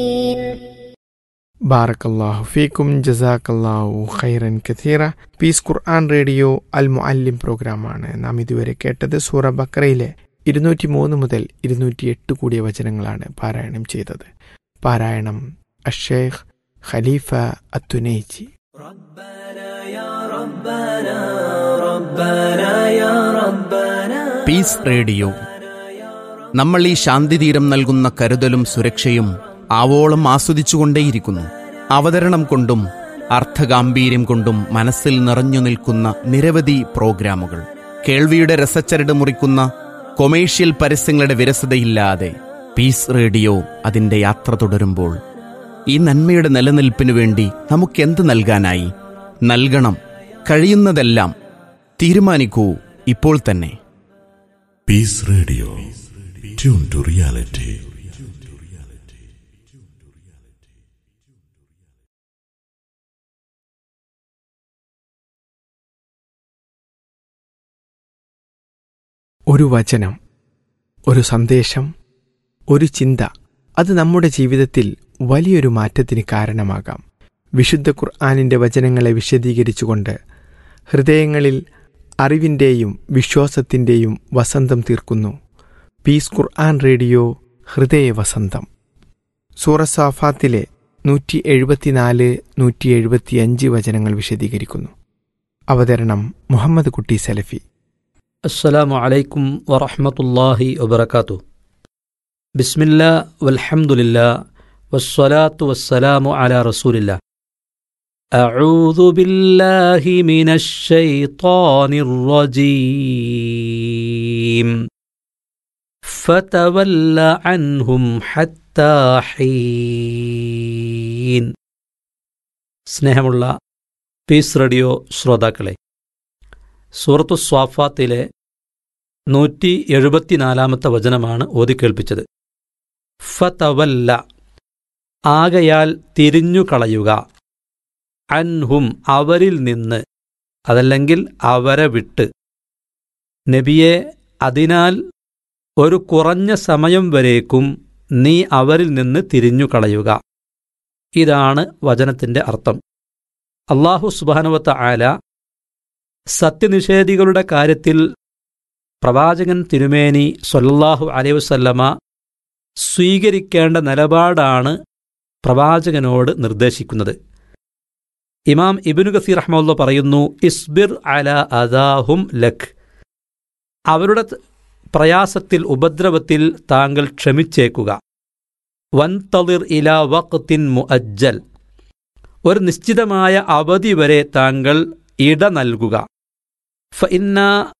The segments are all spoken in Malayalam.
ബാറക്കല്ലാഹു ഫീക്കും ജസാക്കല്ലാഹു ഖൈറൻ കഥീറ പീസ് ഖുർആൻ റേഡിയോ അൽ മുഅല്ലിം പ്രോഗ്രാമാണ് നാം ഇതുവരെ കേട്ടത് സൂറ ബക്രയിലെ ഇരുന്നൂറ്റി മൂന്ന് മുതൽ ഇരുന്നൂറ്റി എട്ട് കൂടിയ വചനങ്ങളാണ് പാരായണം ചെയ്തത് പാരായണം അഷേഖ് ഖലീഫ അത്തുനൈജി പീസ് റേഡിയോ നമ്മൾ ഈ ശാന്തിതീരം നൽകുന്ന കരുതലും സുരക്ഷയും ആവോളം ആസ്വദിച്ചുകൊണ്ടേയിരിക്കുന്നു അവതരണം കൊണ്ടും അർത്ഥഗാംഭീര്യം കൊണ്ടും മനസ്സിൽ നിറഞ്ഞു നിൽക്കുന്ന നിരവധി പ്രോഗ്രാമുകൾ കേൾവിയുടെ രസച്ചരട് മുറിക്കുന്ന കൊമേഴ്ഷ്യൽ പരസ്യങ്ങളുടെ വിരസതയില്ലാതെ പീസ് റേഡിയോ അതിൻ്റെ യാത്ര തുടരുമ്പോൾ ഈ നന്മയുടെ നിലനിൽപ്പിനു വേണ്ടി നമുക്കെന്ത് നൽകാനായി നൽകണം കഴിയുന്നതെല്ലാം തീരുമാനിക്കൂ ഇപ്പോൾ തന്നെ Peace Radio. Tune to reality. ഒരു വചനം ഒരു സന്ദേശം ഒരു ചിന്ത അത് നമ്മുടെ ജീവിതത്തിൽ വലിയൊരു മാറ്റത്തിന് കാരണമാകാം വിശുദ്ധ ഖുർആാനിൻ്റെ വചനങ്ങളെ വിശദീകരിച്ചുകൊണ്ട് ഹൃദയങ്ങളിൽ അറിവിൻ്റെയും വിശ്വാസത്തിൻ്റെയും വസന്തം തീർക്കുന്നു പീസ് ഖുർആൻ റേഡിയോ ഹൃദയവസന്തം സൂറസാഫാത്തിലെ നൂറ്റി എഴുപത്തിനാല് നൂറ്റി എഴുപത്തിയഞ്ച് വചനങ്ങൾ വിശദീകരിക്കുന്നു അവതരണം മുഹമ്മദ് കുട്ടി സലഫി السلام عليكم ورحمة الله وبركاته بسم الله والحمد لله والصلاة والسلام على رسول الله أعوذ بالله من الشيطان الرجيم فتول عنهم حتى حين സ്നേഹമുള്ള പീസ് റേഡിയോ ശ്രോതാക്കളെ സൂറത്തു സ്വാഫാത്തിലെ നൂറ്റി എഴുപത്തിനാലാമത്തെ വചനമാണ് ഓതിക്കേൾപ്പിച്ചത് ഫതവല്ല ആകയാൽ തിരിഞ്ഞു കളയുക അൻഹും അവരിൽ നിന്ന് അതല്ലെങ്കിൽ അവരെ വിട്ട് നബിയെ അതിനാൽ ഒരു കുറഞ്ഞ സമയം വരേക്കും നീ അവരിൽ നിന്ന് തിരിഞ്ഞു കളയുക ഇതാണ് വചനത്തിന്റെ അർത്ഥം അള്ളാഹു സുബാനുവത്ത ആല സത്യനിഷേധികളുടെ കാര്യത്തിൽ പ്രവാചകൻ തിരുമേനി സൊല്ലാഹു അലൈഹി വസല്ലമ സ്വീകരിക്കേണ്ട നിലപാടാണ് പ്രവാചകനോട് നിർദ്ദേശിക്കുന്നത് ഇമാം ഇബിനു ഗസീർ റഹ്മുള്ള പറയുന്നു ഇസ്ബിർ അല അദാഹും ലഖ് അവരുടെ പ്രയാസത്തിൽ ഉപദ്രവത്തിൽ താങ്കൾ ക്ഷമിച്ചേക്കുക വൻതളിർ ഇല വഖ്തിൻ മുഅജ്ജൽ ഒരു നിശ്ചിതമായ അവധി വരെ താങ്കൾ ഇട നൽകുക ഫഇന്ന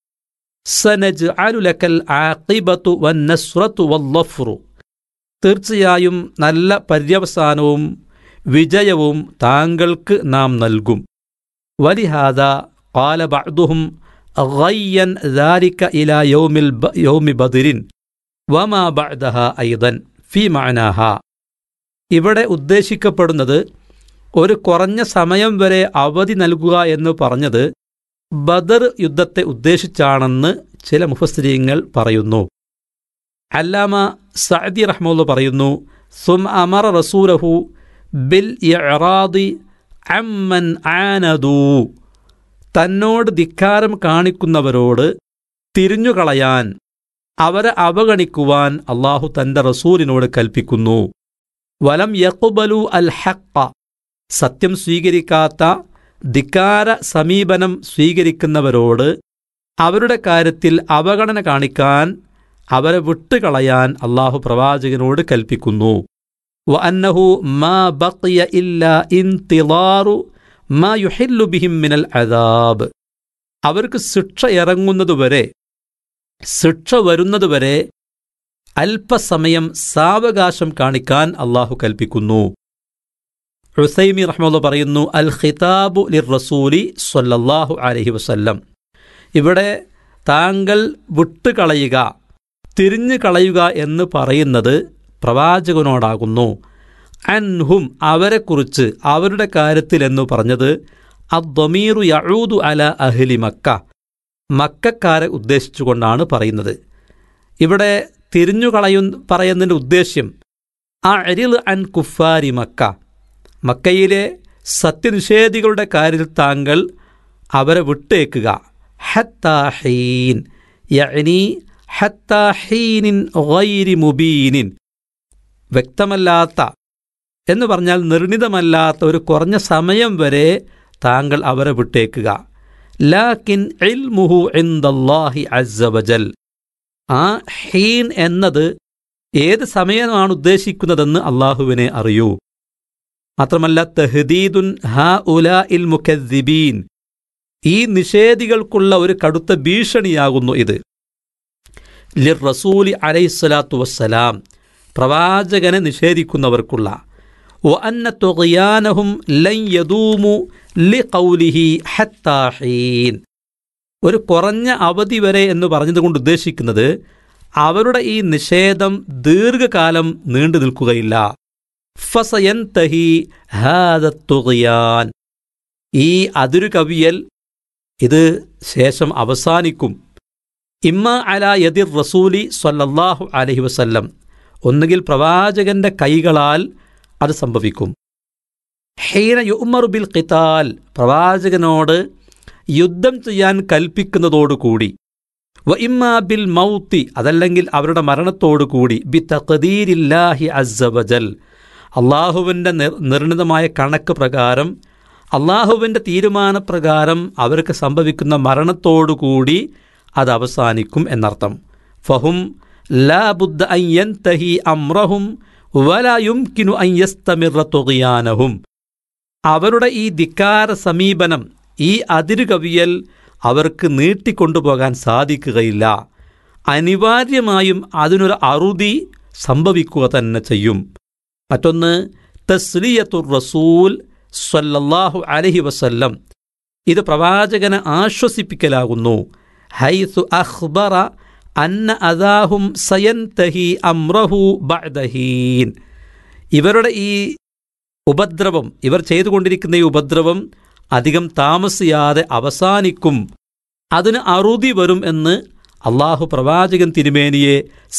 സനജ്അലു ലക്കൽ ആഖിബത്തു വന്നസ്റത്തു വല്ലഫ്റു തീർച്ചയായും നല്ല പര്യവസാനവും വിജയവും താങ്കൾക്ക് നാം നൽകും വലിഹാദ قال بعضهم غيا ذلك إلى يوم الب... يوم بدر وما بعدها أيضا في معناها ഇവിടെ ഉദ്ദേശിക്കപ്പെടുന്നത് ഒരു കുറഞ്ഞ സമയം വരെ അവധി നൽകുക എന്ന് പറഞ്ഞത് ബദർ യുദ്ധത്തെ ഉദ്ദേശിച്ചാണെന്ന് ചില മുഫസ്ത്രീങ്ങൾ പറയുന്നു അല്ലാമ സഅദി റഹ്മുള്ള പറയുന്നു സും അമറ റസൂലഹു ബിൽ ഇറാദി അമ്മൻ ആനദൂ തന്നോട് ധിക്കാരം കാണിക്കുന്നവരോട് തിരിഞ്ഞുകളയാൻ അവരെ അവഗണിക്കുവാൻ അള്ളാഹു തന്റെ റസൂലിനോട് കൽപ്പിക്കുന്നു വലം യഖുബലു അൽ ഹക്ക സത്യം സ്വീകരിക്കാത്ത ധിക്കാര സമീപനം സ്വീകരിക്കുന്നവരോട് അവരുടെ കാര്യത്തിൽ അവഗണന കാണിക്കാൻ അവരെ വിട്ടുകളയാൻ അള്ളാഹു പ്രവാചകനോട് കൽപ്പിക്കുന്നു വ അന്നഹു മാ ബഖിയ ഇല്ല ഇന്തിളാറു മാ യുഹില്ലു ബിഹിം മിനൽ അദാബ് അവർക്ക് ശിക്ഷ ഇറങ്ങുന്നതുവരെ ശിക്ഷ വരുന്നതുവരെ അല്പസമയം സാവകാശം കാണിക്കാൻ അള്ളാഹു കൽപ്പിക്കുന്നു ഹുസൈമി റഹ്മുള്ള പറയുന്നു അൽ ഖിതാബു ലിർ റസൂലി സ്വല്ലല്ലാഹു അലൈഹി വസല്ലം ഇവിടെ താങ്കൾ വിട്ടുകളയുക തിരിഞ്ഞു കളയുക എന്ന് പറയുന്നത് പ്രവാചകനോടാകുന്നു അൻഹും അവരെക്കുറിച്ച് അവരുടെ കാര്യത്തിൽ എന്ന് പറഞ്ഞത് അദ്വമീറു യഴൂദു അല അഹ്ലി മക്ക മക്കാരെ ഉദ്ദേശിച്ചുകൊണ്ടാണ് പറയുന്നത് ഇവിടെ തിരിഞ്ഞു കളയു പറയുന്നതിൻ്റെ ഉദ്ദേശ്യം അരിൽ അൻ കുഫാരി മക്ക മക്കയിലെ സത്യനിഷേധികളുടെ കാര്യത്തിൽ താങ്കൾ അവരെ വിട്ടേക്കുക ഹത്താഹീൻ യഅനി ഹത്താഹീനിൻ ഗൈരി മുബീനിൻ വ്യക്തമല്ലാത്ത എന്ന് പറഞ്ഞാൽ നിർണിതമല്ലാത്ത ഒരു കുറഞ്ഞ സമയം വരെ താങ്കൾ അവരെ വിട്ടേക്കുക ലാക്കിൻ ഇൽമുഹു ഇന്ദല്ലാഹി അസ്സവജൽ ആ ഹീൻ എന്നത് ഏത് സമയമാണ് ഉദ്ദേശിക്കുന്നതെന്ന് അള്ളാഹുവിനെ അറിയൂ മാത്രമല്ല തഹദീദുൻ ഹാ ഉലാ ഇൽ മുഖദ്ദിബീൻ ഈ നിഷേധികൾക്കുള്ള ഒരു കടുത്ത ഭീഷണിയാകുന്നു ഇത് ലിർ റസൂലി അലൈഹിസ്സലാത്തു വസ്സലാം പ്രവാചകനെ നിഷേധിക്കുന്നവർക്കുള്ള വ അന്ന തുകയാനഹും ലൻ യദൂമു ലി കൗലിഹി ഹത്താഹീൻ ഒരു കുറഞ്ഞ അവധി വരെ എന്ന് പറഞ്ഞതുകൊണ്ട് ഉദ്ദേശിക്കുന്നത് അവരുടെ ഈ നിഷേധം ദീർഘകാലം നീണ്ടു നിൽക്കുകയില്ല ഫസയൻതഹി ഹാദത്തുകയാൻ ഈ അതിരു കവിയൽ ഇത് ശേഷം അവസാനിക്കും ഇമ്മ അല യദിർ റസൂലി സ്വല്ലല്ലാഹു അലഹി വസല്ലം ഒന്നുകിൽ പ്രവാചകന്റെ കൈകളാൽ അത് സംഭവിക്കും ഹീന യുമർ ബിൽ ഖിതാൽ പ്രവാചകനോട് യുദ്ധം ചെയ്യാൻ കൽപ്പിക്കുന്നതോടുകൂടി വ ഇമ്മാ ബിൽ മൗത്തി അതല്ലെങ്കിൽ അവരുടെ മരണത്തോടുകൂടി ബി തഖദീരില്ലാഹി അസ്സവജൽ അള്ളാഹുവിൻ്റെ നിർ നിർണിതമായ കണക്ക് പ്രകാരം അള്ളാഹുവിൻ്റെ തീരുമാനപ്രകാരം അവർക്ക് സംഭവിക്കുന്ന മരണത്തോടുകൂടി അത് അവസാനിക്കും എന്നർത്ഥം ഫഹും ലാ ബുദ്ധ അയ്യന്തഹി അമ്രഹും വലാ യുംകിനു അയ്യസ്തമിറ തുകയാനഹും അവരുടെ ഈ ധിക്കാര സമീപനം ഈ അതിരുകവിയൽ അവർക്ക് നീട്ടിക്കൊണ്ടുപോകാൻ സാധിക്കുകയില്ല അനിവാര്യമായും അതിനൊരു അറുതി സംഭവിക്കുക തന്നെ ചെയ്യും മറ്റൊന്ന് തസ്ലിയത്തുർ റസൂൽ സ്വല്ലല്ലാഹു അലഹി വസല്ലം ഇത് പ്രവാചകനെ ആശ്വസിപ്പിക്കലാകുന്നു ഹൈസു അഖ്ബറ അന്ന അദാഹും സയൻതഹി അമ്രഹു ബഅദഹീൻ ഇവരുടെ ഈ ഉപദ്രവം ഇവർ ചെയ്തുകൊണ്ടിരിക്കുന്ന ഈ ഉപദ്രവം അധികം താമസിയാതെ അവസാനിക്കും അതിന് അറുതി വരും എന്ന് അള്ളാഹു പ്രവാചകൻ തിരുമേനിയെ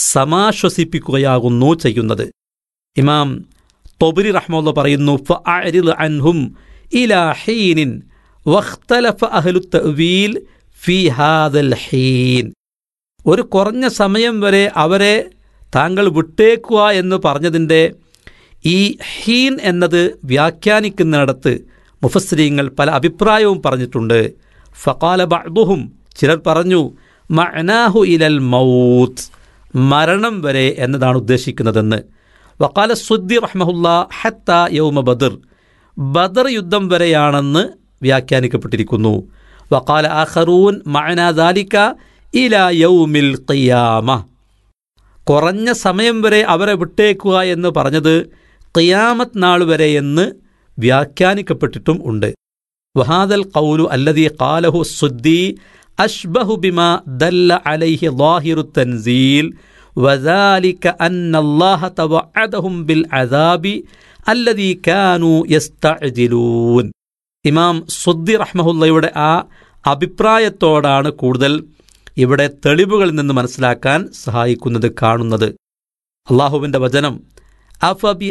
സമാശ്വസിപ്പിക്കുകയാകുന്നു ചെയ്യുന്നത് ഇമാം തൊബരി റഹ്മുള്ള പറയുന്നു ഫഅരിദ് അൻഹും ഇലാ ഹീനിൻ വഖ്തലഫ അഹ്ലു തഅ്വീൽ ഫീ ഹാദൽ ഹീൻ ഒരു കുറഞ്ഞ സമയം വരെ അവരെ താങ്കൾ വിട്ടേക്കുക എന്ന് പറഞ്ഞതിൻ്റെ ഈ ഹീൻ എന്നത് വ്യാഖ്യാനിക്കുന്നിടത്ത് മുഫസ്രീങ്ങൾ പല അഭിപ്രായവും പറഞ്ഞിട്ടുണ്ട് ഫക്കാല ബഅ്ദുഹും ചിലർ പറഞ്ഞു മഅനാഹു ഇലൽ മൗത്ത് മരണം വരെ എന്നതാണ് ഉദ്ദേശിക്കുന്നതെന്ന് വക്കാല സുദ്ദി റഹ്മഹുല്ല ഹത്ത യൗമ ബദർ ബദർ യുദ്ധം വരെയാണെന്ന് വ്യാഖ്യാനിക്കപ്പെട്ടിരിക്കുന്നു വക്കാല ആഖറൂൻ മഅനാ ദാലിക ഇല യൗമിൽ ഖിയാമ കുറഞ്ഞ സമയം വരെ അവരെ വിട്ടേക്കുക എന്ന് പറഞ്ഞത് ഖിയാമത്ത് നാൾ വരെ എന്ന് വ്യാഖ്യാനിക്കപ്പെട്ടിട്ടും ഉണ്ട് വഹാദൽ ഖൗലു അല്ലദീ ഖാലഹു സുദ്ദി അഷ്ബഹു ബിമാ ദല്ല അലൈഹി ളാഹിറു തൻസീൽ وذلك أن الله توعدهم بالعذاب الذي كانوا يستعجلون ഇമാം സുദ്ദി റഹ്മഹുല്ലയുടെ ആ അഭിപ്രായത്തോടാണ് കൂടുതൽ ഇവിടെ തെളിവുകളിൽ നിന്ന് മനസ്സിലാക്കാൻ സഹായിക്കുന്നത് കാണുന്നത് അള്ളാഹുവിൻ്റെ വചനം അഫബി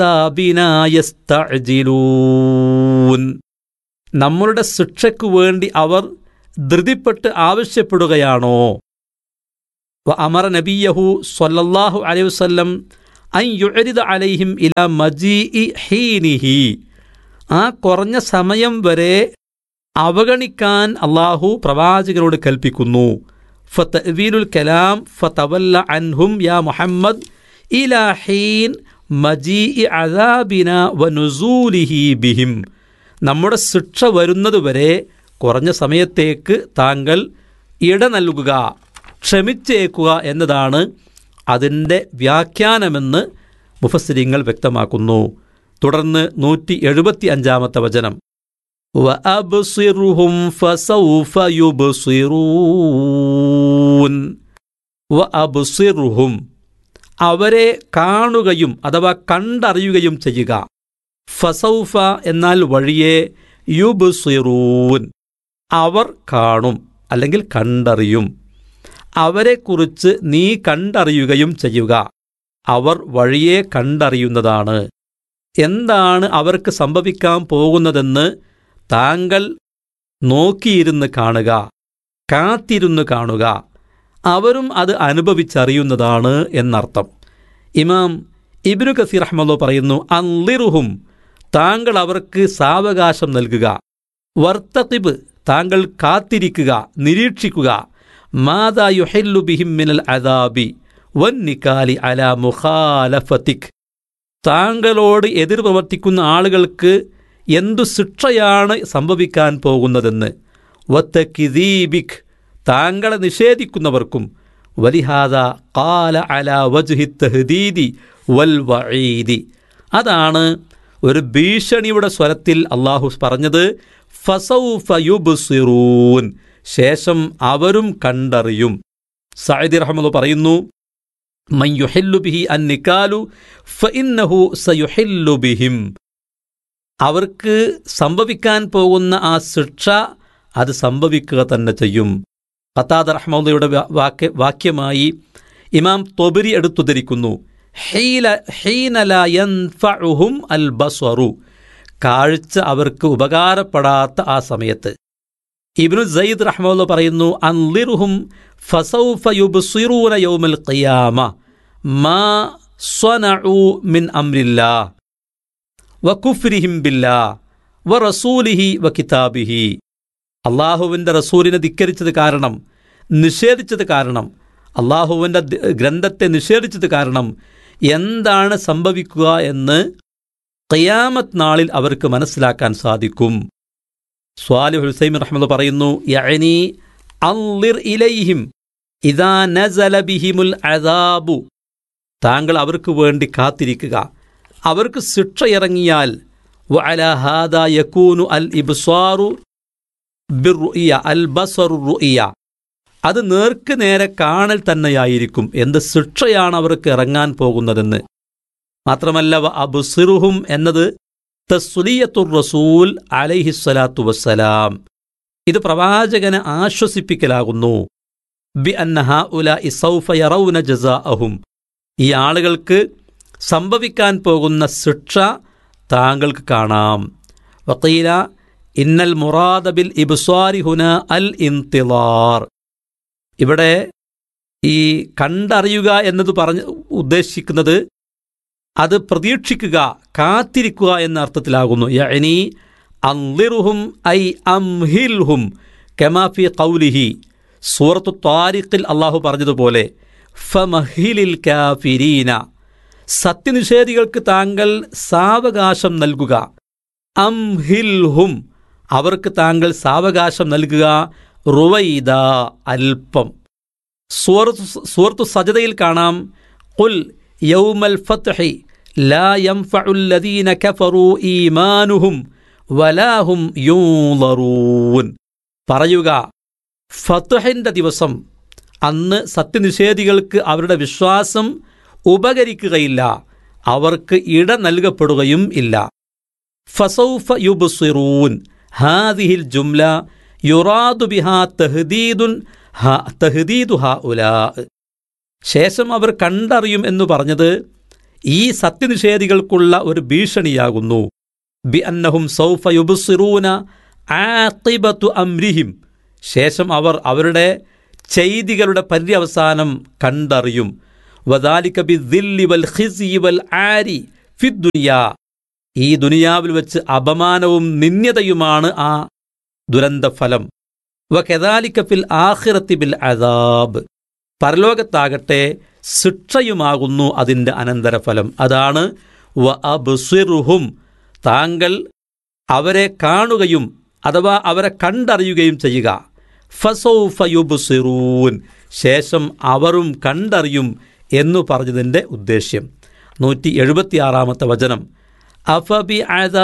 യസ്തഅജിലൂൻ നമ്മളുടെ ശിക്ഷയ്ക്കു വേണ്ടി അവർ ധൃതിപ്പെട്ട് ആവശ്യപ്പെടുകയാണോ വ അമറ നബിയഹു സ്വല്ലല്ലാഹു അലൈഹി വസല്ലം അൻ യുഅരിദ അലൈഹിം ഇല മജീഇ ഹീനിഹി ആ കുറഞ്ഞ സമയം വരെ അവഗണിക്കാൻ അള്ളാഹു പ്രവാചകരോട് കൽപ്പിക്കുന്നു ഫതവീലുൽ കലാം ഫതവല്ല അൻഹും യാ മുഹമ്മദ് ഇലാ ഹീൻ മജീഇ അദാബിന വനുസൂലിഹി ബിഹിം നമ്മുടെ ശിക്ഷ വരുന്നതുവരെ കുറഞ്ഞ സമയത്തേക്ക് താങ്കൾ ഇട നൽകുക ക്ഷമിച്ചേക്കുക എന്നതാണ് അതിൻ്റെ വ്യാഖ്യാനമെന്ന് മുഫസ്സിരിങ്ങൾ വ്യക്തമാക്കുന്നു തുടർന്ന് നൂറ്റി എഴുപത്തി അഞ്ചാമത്തെ വചനം وأبصرهم فسوف يبصرون وأبصرهم അവരെ കാണുകയും അഥവാ കണ്ടറിയുകയും ചെയ്യുക ഫസൗഫ എന്നാൽ വഴിയെ യുബ്സിറൂൻ അവർ കാണും അല്ലെങ്കിൽ കണ്ടറിയും അവരെക്കുറിച്ച് നീ കണ്ടറിയുകയും ചെയ്യുക അവർ വഴിയെ കണ്ടറിയുന്നതാണ് എന്താണ് അവർക്ക് സംഭവിക്കാൻ പോകുന്നതെന്ന് താങ്കൾ നോക്കിയിരുന്ന് കാണുക കാത്തിരുന്ന് കാണുക അവരും അത് അനുഭവിച്ചറിയുന്നതാണ് എന്നർത്ഥം ഇമാം ഇബ്നു കസീർ അഹമ്മദ് പറയുന്നു അന്ലിറുഹും താങ്കൾ അവർക്ക് സാവകാശം നൽകുക വർത്തത്തിബ് താങ്കൾ കാത്തിരിക്കുക നിരീക്ഷിക്കുക മാതാ യുഹല്ലു ബിഹിം മിനൽ അദാബി വന്നിക്കാലി അല മുഖാലഫത്തിക് താങ്കളോട് എതിർ പ്രവർത്തിക്കുന്ന ആളുകൾക്ക് എന്തു ശിക്ഷയാണ് സംഭവിക്കാൻ പോകുന്നതെന്ന് വത്തക്കിദീബിക് താങ്കളെ നിഷേധിക്കുന്നവർക്കും വലിഹാദ കാല അല വജ്ഹി തഹദീദി വൽ വഈദി അതാണ് ഒരു ഭീഷണിയുടെ സ്വരത്തിൽ അള്ളാഹു പറഞ്ഞത് ഫസൗഫ യുബ്സിറൂൻ ശേഷം അവരും കണ്ടറിയും സഅദി റഹ്മദ് പറയുന്നു മൻ യുഹില്ലു ബിഹി അൻ നിക്കാലു ഫഇന്നഹു സയുഹില്ലു ബിഹിം അവർക്ക് സംഭവിക്കാൻ പോകുന്ന ആ ശിക്ഷ അത് സംഭവിക്കുക തന്നെ ചെയ്യും ഖത്താദ് റഹ്മദയുടെ വാക്യ വാക്യമായി ഇമാം തൊബരി എടുത്തുദ്ധരിക്കുന്നു ഹീല ഹീനല യൻഫഉഹും അൽ ബസ്വറു കാഴ്ച അവർക്ക് ഉപകാരപ്പെടാത്ത ആ സമയത്ത് ഇബ്നു സയ്യിദ് റഹ്മുല്ല പറയുന്നു അൻലിറുഹും ഫസൗഫ യുബ്സിറൂന യൗമൽ ഖിയാമ മാ സ്വനഉ മിൻ അംരില്ലാ വകുഫ്രിഹിം ബില്ലാ വറസൂലിഹി വകിതാബിഹി അള്ളാഹുവിൻ്റെ റസൂലിനെ ധിക്കരിച്ചത് കാരണം നിഷേധിച്ചത് കാരണം അള്ളാഹുവിൻ്റെ ഗ്രന്ഥത്തെ നിഷേധിച്ചത് കാരണം എന്താണ് സംഭവിക്കുക എന്ന് ഖിയാമത്ത് നാളിൽ അവർക്ക് മനസ്സിലാക്കാൻ സാധിക്കും സ്വാലി ഹുസൈൻ റഹ്മദ് പറയുന്നു യഅനി അൻളിർ ഇലൈഹിം ഇദാ നസല ബിഹിമുൽ അദാബു താങ്കൾ അവർക്ക് വേണ്ടി കാത്തിരിക്കുക അവർക്ക് ശിക്ഷ ഇറങ്ങിയാൽ വഅല ഹാദാ യകൂനു അൽ ഇബ്സാറു ബിർറുഇയ അൽ ബസറു റുഇയ അത് നേർക്ക് നേരെ കാണൽ തന്നെയായിരിക്കും എന്ത് ശിക്ഷയാണ് അവർക്ക് ഇറങ്ങാൻ പോകുന്നതെന്ന് മാത്രമല്ല വ അബുസിറുഹും എന്നത് തസ്സുലിയത്തുർ റസൂൽ അലൈഹിസ്സലാത്തു വസ്സലാം ഇത് പ്രവാചകനെ ആശ്വസിപ്പിക്കലാകുന്നു ബി അന്നഹ ഉല ഇസൗഫ യറൗന ജസാഅഹും ഈ ആളുകൾക്ക് സംഭവിക്കാൻ പോകുന്ന ശിക്ഷ താങ്കൾക്ക് കാണാം വക്കീല ഇന്നൽ മുറാദ ബിൽ ഇബ്സ്വാരി ഹുന അൽ ഇന്തിലാർ ഇവിടെ ഈ കണ്ടറിയുക എന്നത് പറഞ്ഞ് ഉദ്ദേശിക്കുന്നത് അത് പ്രതീക്ഷിക്കുക കാത്തിരിക്കുക എന്ന അർത്ഥത്തിലാകുന്നു യഅനി അൻലിറുഹും ഐ അംഹിൽഹും കമാഫി കൗലിഹി സൂറത്തു താരിഖിൽ അള്ളാഹു പറഞ്ഞതുപോലെ ഫമഹിലിൽ കാഫിരീന സത്യനിഷേധികൾക്ക് താങ്കൾ സാവകാശം നൽകുക അംഹിൽഹും അവർക്ക് താങ്കൾ സാവകാശം നൽകുക റുവൈദ അല്പം സൂറത്ത് സൂറത്തു സജതയിൽ കാണാം കുൽ യൗമൽ ഫത്ഹി ലാ യംഫഉല്ലദീന കഫറൂ ഈമാനുഹും വലാഹും യൂളറൂൻ പറയുക ഫത്ഹിന്റെ ദിവസം അന്ന് സത്യനിഷേധികൾക്ക് അവരുടെ വിശ്വാസം ഉപകരിക്കുകയില്ല അവർക്ക് ഇട നൽകപ്പെടുകയും ഇല്ല ഫസൗഫ യുബ്സിറൂൻ ഹാദിഹിൽ ജുംല യുറാദു ബിഹാ തഹ്ദീദുൻ തഹ്ദീദു ഹാ ഉലാ ശേഷം അവർ കണ്ടറിയും എന്ന് പറഞ്ഞത് ഈ സത്യനിഷേധികൾക്കുള്ള ഒരു ഭീഷണിയാകുന്നു ബി അന്നഹും സൗഫ യുബ്സിറൂന ആഖിബത്തു അംരിഹിം ശേഷം അവർ അവരുടെ ചെയ്തികളുടെ പര്യവസാനം കണ്ടറിയും വദാലിക ബി വൽ ഖിസി വൽ ആരി ഫിദ്ദുനിയാ ഈ ദുനിയാവിൽ വെച്ച് അപമാനവും നിന്ദ്യതയുമാണ് ആ ദുരന്തഫലം വ കെദാലിക്ക ഫിൽ ആഖിറത്തി ബിൽ അദാബ് പരലോകത്താകട്ടെ ശിക്ഷയുമാകുന്നു അതിൻ്റെ അനന്തരഫലം അതാണ് വ അബ്സിറുഹും താങ്കൾ അവരെ കാണുകയും അഥവാ അവരെ കണ്ടറിയുകയും ചെയ്യുക ഫസൗഫ യുബ്സിറൂൻ ശേഷം അവരും കണ്ടറിയും എന്നു പറഞ്ഞതിൻ്റെ ഉദ്ദേശ്യം നൂറ്റി എഴുപത്തിയാറാമത്തെ വചനം അഫബി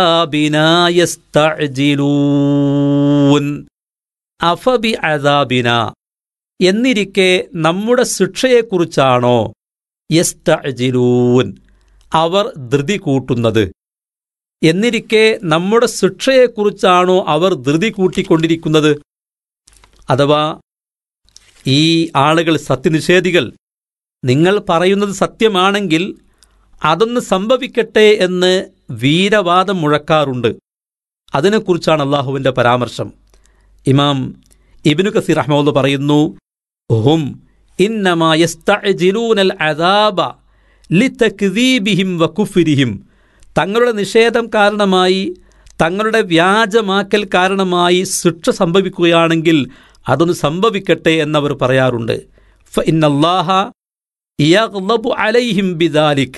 യസ്തഅജിലൂൻ അഫബി അദാബിന എന്നിരിക്കെ നമ്മുടെ ശിക്ഷയെക്കുറിച്ചാണോ യസ്തഅജിലൂൻ അവർ ധൃതി കൂട്ടുന്നത് എന്നിരിക്കെ നമ്മുടെ ശിക്ഷയെക്കുറിച്ചാണോ അവർ ധൃതി കൂട്ടിക്കൊണ്ടിരിക്കുന്നത് അഥവാ ഈ ആളുകൾ സത്യനിഷേധികൾ നിങ്ങൾ പറയുന്നത് സത്യമാണെങ്കിൽ അതൊന്ന് സംഭവിക്കട്ടെ എന്ന് വീരവാദം മുഴക്കാറുണ്ട് അതിനെക്കുറിച്ചാണ് അള്ളാഹുവിൻ്റെ പരാമർശം ഇമാം ഇബിനു കസീർ അഹമ്മദ് പറയുന്നു ഹും ഇന്നമായസ്തഅജിലൂനൽ അദാബ ലിതക്ദീബിഹിം വകുഫ്രിഹിം തങ്ങളുടെ നിഷേധം കാരണമായി തങ്ങളുടെ വ്യാജമാക്കൽ കാരണമായി ശിക്ഷ സംഭവിക്കുകയാണെങ്കിൽ അതൊന്ന് സംഭവിക്കട്ടെ എന്നവർ പറയാറുണ്ട് ഫഇന്നല്ലാഹ യഗ്ളബു അലൈഹിം ബിദാലിക്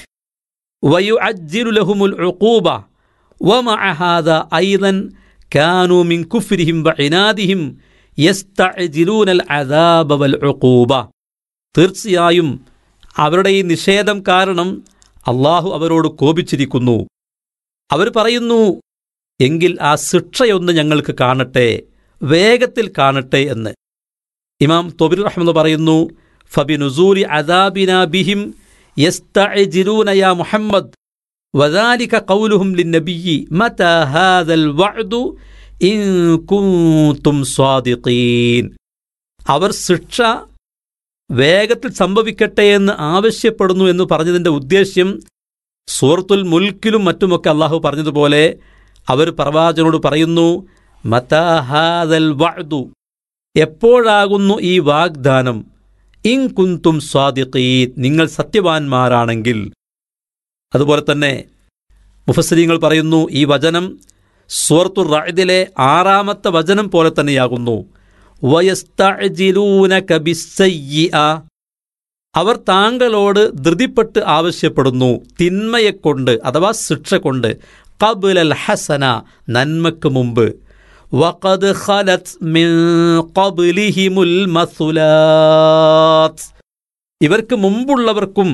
ويعجل لهم العقوبة ومع هذا أيضا كانوا من كفرهم وعنادهم يستعجلون العذاب والعقوبة തീർച്ചയായും അവരുടെ ഈ നിഷേധം കാരണം അള്ളാഹു അവരോട് കോപിച്ചിരിക്കുന്നു അവർ പറയുന്നു എങ്കിൽ ആ ശിക്ഷയൊന്ന് ഞങ്ങൾക്ക് കാണട്ടെ വേഗത്തിൽ കാണട്ടെ എന്ന് ഇമാം തൊബിർ റഹ്മദ് പറയുന്നു ഫബിനുസൂരി അദാബിന ബിഹിം يستعجلون يا محمد وذلك قولهم للنبي متى هذا الوعد إن كنتم صادقين അവർ ശിക്ഷ വേഗത്തിൽ സംഭവിക്കട്ടെ എന്ന് ആവശ്യപ്പെടുന്നു എന്ന് പറഞ്ഞതിൻ്റെ ഉദ്ദേശ്യം സൂറത്തുൽ മുൽക്കിലും മറ്റുമൊക്കെ അള്ളാഹു പറഞ്ഞതുപോലെ അവർ പ്രവാചകനോട് പറയുന്നു മതാഹാദൽ വഅദു എപ്പോഴാകുന്നു ഈ വാഗ്ദാനം ഇൻ കുന്തും സ്വാദിഖീൻ നിങ്ങൾ സത്യവാൻമാരാണെങ്കിൽ അതുപോലെ തന്നെ മുഫസ്സരിങ്ങൾ പറയുന്നു ഈ വചനം സൂറത്തുർ റഅദിലെ ആറാമത്തെ വചനം പോലെ തന്നെയാകുന്നു വയസ്തഅജിലൂനക ബിസ്സയ്യിഅ അവർ താങ്കളോട് ധൃതിപ്പെട്ട് ആവശ്യപ്പെടുന്നു തിന്മയെക്കൊണ്ട് അഥവാ ശിക്ഷ കൊണ്ട് കബുലൽ ഹസന നന്മക്ക് മുമ്പ് വഖദ് ഖലത് മിൻ ഖബ്ലിഹിമുൽ മസുലാത്ത് ഇവർക്ക് മുമ്പുള്ളവർക്കും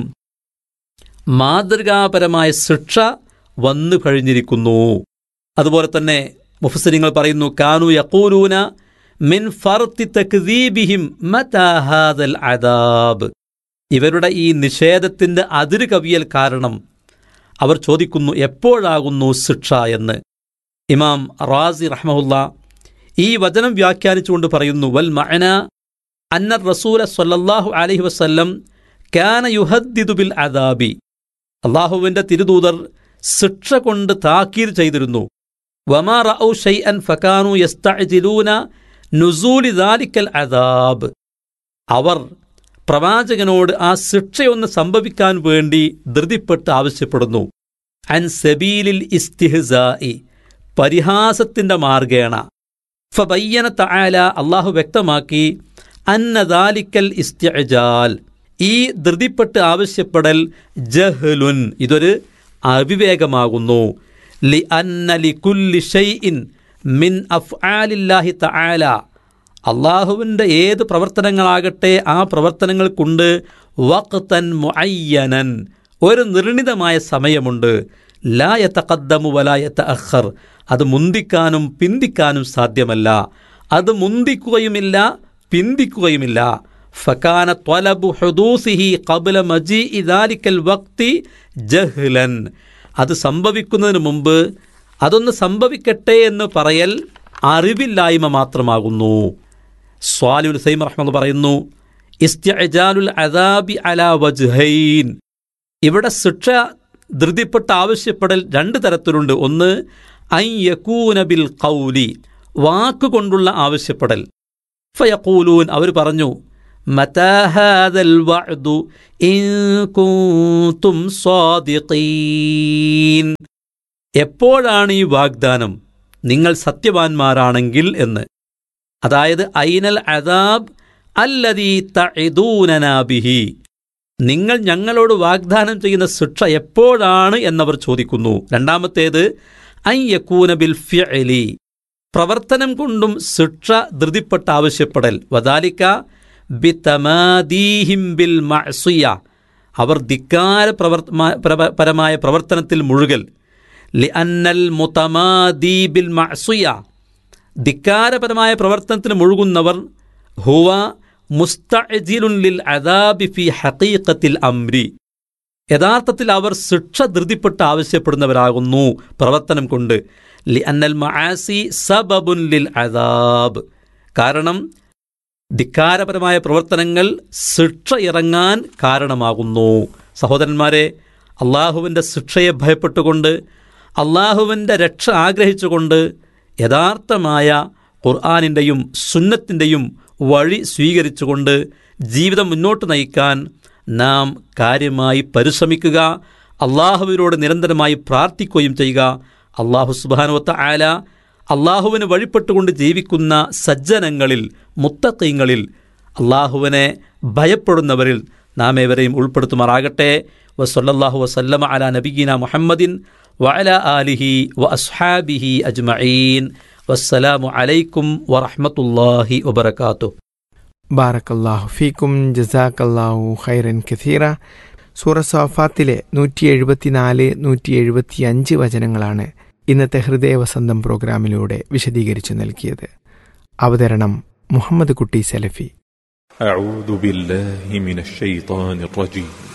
മാതൃകാപരമായ ശിക്ഷ വന്നു കഴിഞ്ഞിരിക്കുന്നു അതുപോലെ തന്നെ മുഫസരിങ്ങൾ പറയുന്നു കാനു യഖൂലൂന മിൻ ഫർത്തി തക്ദീബിഹിം മതാ ഹാദൽ അദാബ് ഇവരുടെ ഈ നിഷേധത്തിന്റെ അതിര് കവിയൽ കാരണം അവർ ചോദിക്കുന്നു എപ്പോഴാകുന്നു ശിക്ഷ എന്ന് ഇമാം റാസി റഹ്മുല്ല ഈ വചനം വ്യാഖ്യാനിച്ചുകൊണ്ട് പറയുന്നു വൽ മഅന അന്ന റസൂല സ്വല്ലല്ലാഹു അലൈഹി വസല്ലം കാന യുഹദ്ദിദു ബിൽ അദാബി അള്ളാഹുവിൻ്റെ തിരുദൂതർ ശിക്ഷ കൊണ്ട് താക്കീർ ചെയ്തിരുന്നു വമാ റഔ ഷൈഅൻ ഫകാനു യസ്തഅജിലൂന നുസൂലി ദാലിക്കൽ അദാബ് അവർ പ്രവാചകനോട് ആ ശിക്ഷയൊന്ന് സംഭവിക്കാൻ വേണ്ടി ധൃതിപ്പെട്ട് ആവശ്യപ്പെടുന്നു അൻ സബീലിൽ ഇസ്തിഹ്സായി പരിഹാസത്തിന്റെ മാർഗേണ ഫബയ്യന തആല അള്ളാഹു വ്യക്തമാക്കി അന്നദാലിക്കൽ ഇസ്തിഅജാൽ ഈ ധൃതിപ്പെട്ട് ആവശ്യപ്പെടൽ ജഹ്ലുൻ ഇതൊരു അവിവേകമാകുന്നു ലി അന്ന ലികുല്ലി ഷൈഇൻ മിൻ അഫ്ആലില്ലാഹി തആല അള്ളാഹുവിൻ്റെ ഏത് പ്രവർത്തനങ്ങളാകട്ടെ ആ പ്രവർത്തനങ്ങൾക്കുണ്ട് വഖ്തൻ മുഅയ്യനൻ ഒരു നിർണിതമായ സമയമുണ്ട് ലായത്ത കദ്ദമു വലായത്ത അഖർ അത് മുന്തിക്കാനും പിന്തിക്കാനും സാധ്യമല്ല അത് മുന്തിക്കുകയുമില്ല പിന്തിക്കുകയുമില്ല ഫക്കാന ത്വലബു ഹുദൂസിഹി ഖബ്ല മജീ ഇദാലിക്കൽ വക്തി ജഹ്ലൻ അത് സംഭവിക്കുന്നതിന് മുമ്പ് അതൊന്ന് സംഭവിക്കട്ടെ എന്ന് പറയൽ അറിവില്ലായ്മ മാത്രമാകുന്നു സ്വാലുൽ സൈം റഹ്മദ് പറയുന്നു ഇസ്തിഅജാലുൽ അദാബി അലാ വജ്ഹൈൻ ഇവിടെ ശിക്ഷ ധൃതിപ്പെട്ട് ആവശ്യപ്പെടൽ രണ്ട് തരത്തിലുണ്ട് ഒന്ന് ഐ യക്കൂന ബിൽ കൗലി വാക്കുകൊണ്ടുള്ള ആവശ്യപ്പെടൽ ഫയക്കൂലൂൻ അവർ പറഞ്ഞു മതാഹാദൽ വഅദു ഇൻ കുന്തും സ്വാദിഖീൻ എപ്പോഴാണ് ഈ വാഗ്ദാനം നിങ്ങൾ സത്യവാൻമാരാണെങ്കിൽ എന്ന് അതായത് ഐനൽ അദാബ് അല്ലതീ തഇദൂനനാബിഹി നിങ്ങൾ ഞങ്ങളോട് വാഗ്ദാനം ചെയ്യുന്ന ശിക്ഷ എപ്പോഴാണ് എന്നവർ ചോദിക്കുന്നു രണ്ടാമത്തേത് ഐ യക്കൂന ബിൽ ഫിഅലി പ്രവർത്തനം കൊണ്ടും ശിക്ഷ ധൃതിപ്പെട്ട് ആവശ്യപ്പെടൽ വദാലിക്ക ബിതമാദീഹിം ബിൽ മഅസിയ അവർ ധിക്കാര പരമായ പ്രവർത്തനത്തിൽ മുഴുകൽ ലി അന്നൽ മുതമാദീ ബിൽ മഅസിയ ധിക്കാരപരമായ പ്രവർത്തനത്തിൽ മുഴുകുന്നവർ ഹുവ മുസ്തഅജിലുൻ ലിൽ അദാബി ഫി ഹഖീഖത്തിൽ അംരി യഥാർത്ഥത്തിൽ അവർ ശിക്ഷ ധൃതിപ്പെട്ട് ആവശ്യപ്പെടുന്നവരാകുന്നു പ്രവർത്തനം കൊണ്ട് ലി അന്നൽ മആസി സബബുൻ ലിൽ അദാബ് കാരണം ധിക്കാരപരമായ പ്രവർത്തനങ്ങൾ ശിക്ഷ ഇറങ്ങാൻ കാരണമാകുന്നു സഹോദരന്മാരെ അള്ളാഹുവിൻ്റെ ശിക്ഷയെ ഭയപ്പെട്ടുകൊണ്ട് അള്ളാഹുവിൻ്റെ രക്ഷ ആഗ്രഹിച്ചുകൊണ്ട് യഥാർത്ഥമായ ഖുർആാനിൻ്റെയും സുന്നത്തിൻ്റെയും വഴി സ്വീകരിച്ചുകൊണ്ട് ജീവിതം മുന്നോട്ട് നയിക്കാൻ നാം കാര്യമായി പരിശ്രമിക്കുക അള്ളാഹുവിനോട് നിരന്തരമായി പ്രാർത്ഥിക്കുകയും ചെയ്യുക അള്ളാഹു സുബാനുവത്ത ആല അള്ളാഹുവിന് വഴിപ്പെട്ടുകൊണ്ട് ജീവിക്കുന്ന സജ്ജനങ്ങളിൽ മുത്തക്കീങ്ങളിൽ അള്ളാഹുവിനെ ഭയപ്പെടുന്നവരിൽ നാം ഏവരെയും ഉൾപ്പെടുത്തുമാറാകട്ടെ വസല്ലാഹു വസല്ലമ അല നബീന മുഹമ്മദിൻ വഅല ആലിഹി വ അസ്ഹാബിഹി അജ്മഈൻ വസ്സലാമു അലൈക്കും വറഹ്മത്തുള്ളാഹി വബറകാതുഹു ബാറക്കല്ലാഹു ഫീക്കും ജസാക്കല്ലാഹു ഖൈറൻ കഥീറ സൂറ സോഫാത്തിലെ നൂറ്റി എഴുപത്തിനാല് നൂറ്റി എഴുപത്തിയഞ്ച് വചനങ്ങളാണ് ഇന്നത്തെ ഹൃദയവസന്തം പ്രോഗ്രാമിലൂടെ വിശദീകരിച്ചു നൽകിയത് അവതരണം മുഹമ്മദ് കുട്ടി സലഫി أعوذ بالله من الشيطان الرجيم